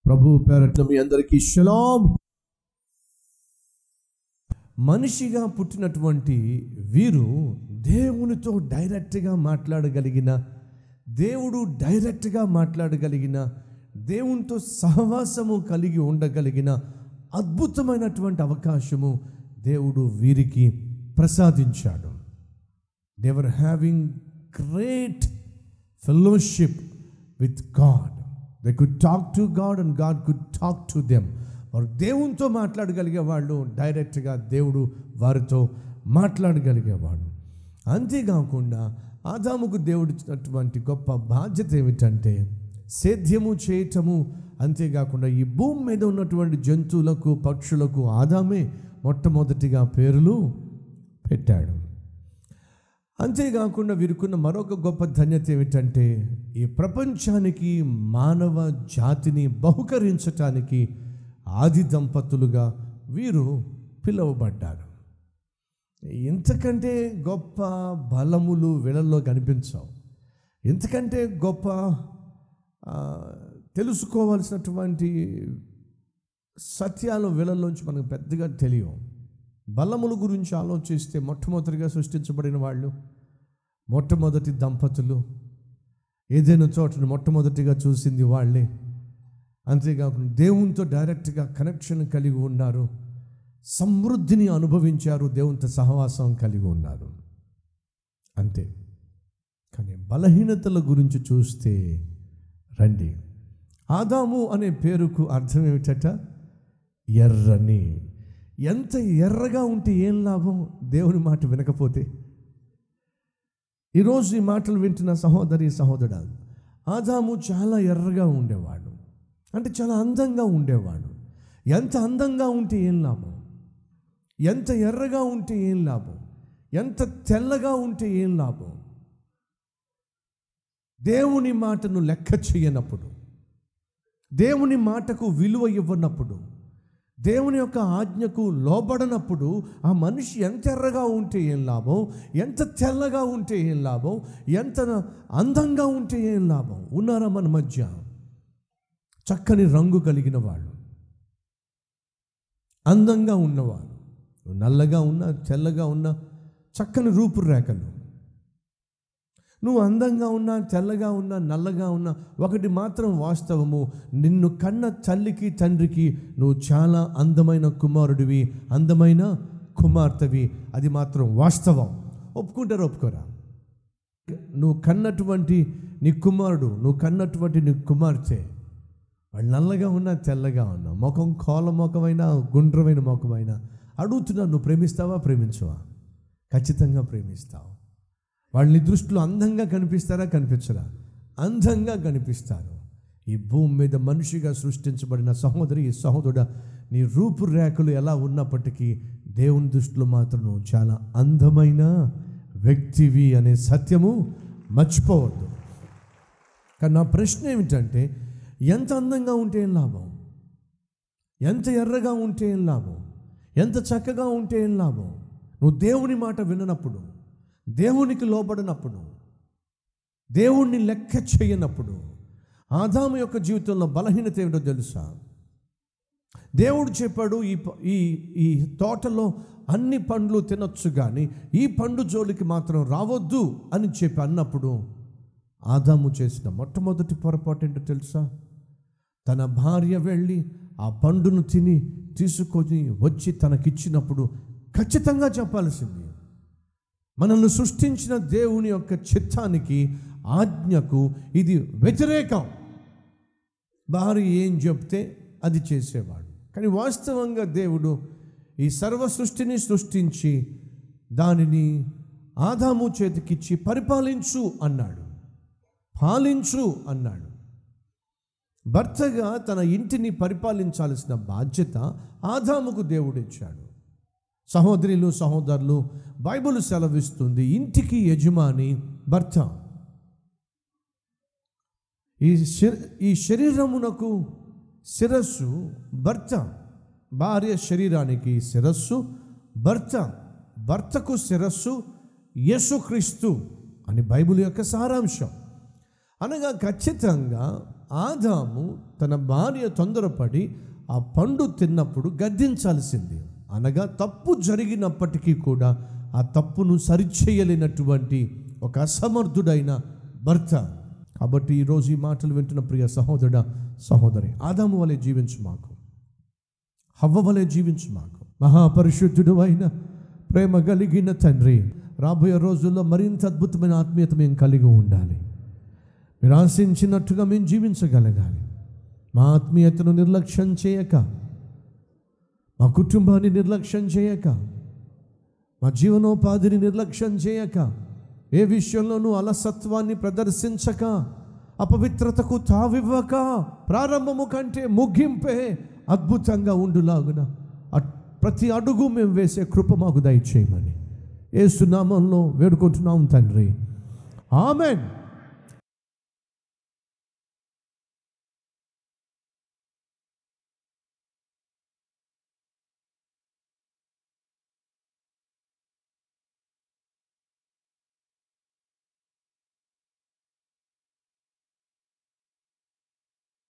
ప్రభు పేరట్ల మీ అందరికీ షలాం మనిషిగా పుట్టినటువంటి వీరు దేవునితో డైరెక్ట్గా మాట్లాడగలిగిన దేవుడు డైరెక్ట్గా మాట్లాడగలిగిన దేవునితో సహవాసము కలిగి ఉండగలిగిన అద్భుతమైనటువంటి అవకాశము దేవుడు వీరికి ప్రసాదించాడు they are having great fellowship with God they could talk to God and God could talk to them వారు దేవునితో మాట్లాడగలిగే వాళ్ళు డైరెక్ట్గా దేవుడు వారితో మాట్లాడగలిగేవాడు అంతేకాకుండా ఆదాముకు దేవుడు ఇచ్చినటువంటి గొప్ప బాధ్యత ఏమిటంటే సేద్యము చేయటము అంతేకాకుండా ఈ భూమి మీద ఉన్నటువంటి జంతువులకు పక్షులకు ఆదామే మొట్టమొదటిగా పేర్లు పెట్టాడు అంతేకాకుండా వీరికున్న మరొక గొప్ప ధన్యత ఏమిటంటే ఈ ప్రపంచానికి మానవ జాతిని బహుకరించటానికి ఆది దంపతులుగా వీరు పిలువబడ్డారు ఇంతకంటే గొప్ప బలములు వీళ్ళల్లో కనిపించవు ఇంతకంటే గొప్ప ఆ, తెలుసుకోవాల్సినటువంటి సత్యాలు వీళ్ళలోంచి మనకు పెద్దగా తెలియవు బలముల గురించి ఆలోచిస్తే మొట్టమొదటిగా సృష్టించబడిన వాళ్ళు మొట్టమొదటి దంపతులు ఏదైనా చోటను మొట్టమొదటిగా చూసింది వాళ్ళే అంతేకాకుండా దేవునితో డైరెక్ట్గా కనెక్షన్ కలిగి ఉన్నారు సమృద్ధిని అనుభవించారు దేవునితో సహవాసం కలిగి ఉన్నారు అంతే కానీ బలహీనతల గురించి చూస్తే రండి ఆదాము అనే పేరుకు అర్థం ఏమిటట ఎర్రని ఎంత ఎర్రగా ఉంటే ఏం లాభం దేవుని మాట వినకపోతే ఈరోజు ఈ మాటలు వింటున్న సహోదరి సహోదరుడు ఆదాము చాలా ఎర్రగా ఉండేవాడు అంటే చాలా అందంగా ఉండేవాడు ఎంత అందంగా ఉంటే ఏం లాభం ఎంత ఎర్రగా ఉంటే ఏం లాభం ఎంత తెల్లగా ఉంటే ఏం లాభం దేవుని మాటను లెక్క చేయనప్పుడు దేవుని మాటకు విలువ ఇవ్వనప్పుడు దేవుని యొక్క ఆజ్ఞకు లోబడనప్పుడు ఆ మనిషి ఎంత ఎర్రగా ఉంటే ఏం లాభం ఎంత తెల్లగా ఉంటే ఏం లాభం ఎంత అందంగా ఉంటే ఏం లాభం ఉన్నారా మన మధ్య చక్కని రంగు కలిగిన వాళ్ళు అందంగా ఉన్నవారు నల్లగా ఉన్నా తెల్లగా ఉన్నా చక్కని రూపురేఖలు నువ్వు అందంగా ఉన్నా తెల్లగా ఉన్నా నల్లగా ఉన్నా ఒకటి మాత్రం వాస్తవము నిన్ను కన్న తల్లికి తండ్రికి నువ్వు చాలా అందమైన కుమారుడివి అందమైన కుమార్తెవి అది మాత్రం వాస్తవం ఒప్పుకుంటారు ఒప్పుకోరా నువ్వు కన్నటువంటి నీ కుమారుడు నువ్వు కన్నటువంటి నీ కుమార్తె వాళ్ళు నల్లగా ఉన్నా తెల్లగా ఉన్నా ముఖం కోల ముఖమైనా గుండ్రమైన ముఖమైనా అడుగుతున్నా నువ్వు ప్రేమిస్తావా ప్రేమించవా ఖచ్చితంగా ప్రేమిస్తావు వాళ్ళ నీ దృష్టిలో అందంగా కనిపిస్తారా కనిపించరా అందంగా కనిపిస్తారు ఈ భూమి మీద మనిషిగా సృష్టించబడిన సహోదరి సహోదరుడ నీ రూపురేఖలు ఎలా ఉన్నప్పటికీ దేవుని దృష్టిలో మాత్రం నువ్వు చాలా అందమైన వ్యక్తివి అనే సత్యము మర్చిపోవద్దు కానీ నా ప్రశ్న ఏమిటంటే ఎంత అందంగా ఉంటే ఏం లాభం ఎంత ఎర్రగా ఉంటే ఏం లాభం ఎంత చక్కగా ఉంటే ఏం లాభం నువ్వు దేవుని మాట విననప్పుడు దేవునికి లోబడినప్పుడు దేవుణ్ణి లెక్క చేయనప్పుడు ఆదాము యొక్క జీవితంలో బలహీనత ఏమిటో తెలుసా దేవుడు చెప్పాడు ఈ ప- ఈ ఈ తోటలో అన్ని పండ్లు తినొచ్చు కానీ ఈ పండు జోలికి మాత్రం రావద్దు అని చెప్పి అన్నప్పుడు ఆదాము చేసిన మొట్టమొదటి పొరపాటు ఏంటో తెలుసా తన భార్య వెళ్ళి ఆ పండును తిని తీసుకొని వచ్చి తనకిచ్చినప్పుడు ఖచ్చితంగా చెప్పాల్సింది మనల్ని సృష్టించిన దేవుని యొక్క చిత్తానికి ఆజ్ఞకు ఇది వ్యతిరేకం భార్య ఏం చెప్తే అది చేసేవాడు కానీ వాస్తవంగా దేవుడు ఈ సర్వ సృష్టిని సృష్టించి దానిని ఆదాము చేతికిచ్చి పరిపాలించు అన్నాడు పాలించు అన్నాడు భర్తగా తన ఇంటిని పరిపాలించాల్సిన బాధ్యత ఆదాముకు దేవుడు ఇచ్చాడు సహోదరులు సహోదరులు బైబిల్ సెలవిస్తుంది ఇంటికి యజమాని భర్త ఈ శరీ ఈ శరీరమునకు శిరస్సు భర్త భార్య శరీరానికి శిరస్సు భర్త భర్తకు శిరస్సు యేసుక్రీస్తు అని బైబిల్ యొక్క సారాంశం అనగా ఖచ్చితంగా ఆదాము తన భార్య తొందరపడి ఆ పండు తిన్నప్పుడు గద్దించాల్సింది అనగా తప్పు జరిగినప్పటికీ కూడా ఆ తప్పును సరిచేయలేనటువంటి ఒక అసమర్థుడైన భర్త కాబట్టి ఈరోజు ఈ మాటలు వింటున్న ప్రియ సహోదరుడ సహోదరి ఆదాము వలె జీవించు మాకు హవ్వ వలె జీవించు మాకు మహాపరిశుద్ధుడు అయిన ప్రేమ కలిగిన తండ్రి రాబోయే రోజుల్లో మరింత అద్భుతమైన ఆత్మీయత మేము కలిగి ఉండాలి మీరు ఆశించినట్టుగా మేము జీవించగలగాలి మా ఆత్మీయతను నిర్లక్ష్యం చేయక మా కుటుంబాన్ని నిర్లక్ష్యం చేయక మా జీవనోపాధిని నిర్లక్ష్యం చేయక ఏ విషయంలోనూ అలసత్వాన్ని ప్రదర్శించక అపవిత్రతకు తావివ్వక ప్రారంభము కంటే ముగింపే అద్భుతంగా ఉండులాగున అట్- ప్రతి అడుగు మేము వేసే కృప మాకు దయచేయమని ఏ సునామంలో వేడుకుంటున్నాం తండ్రి ఆమెన్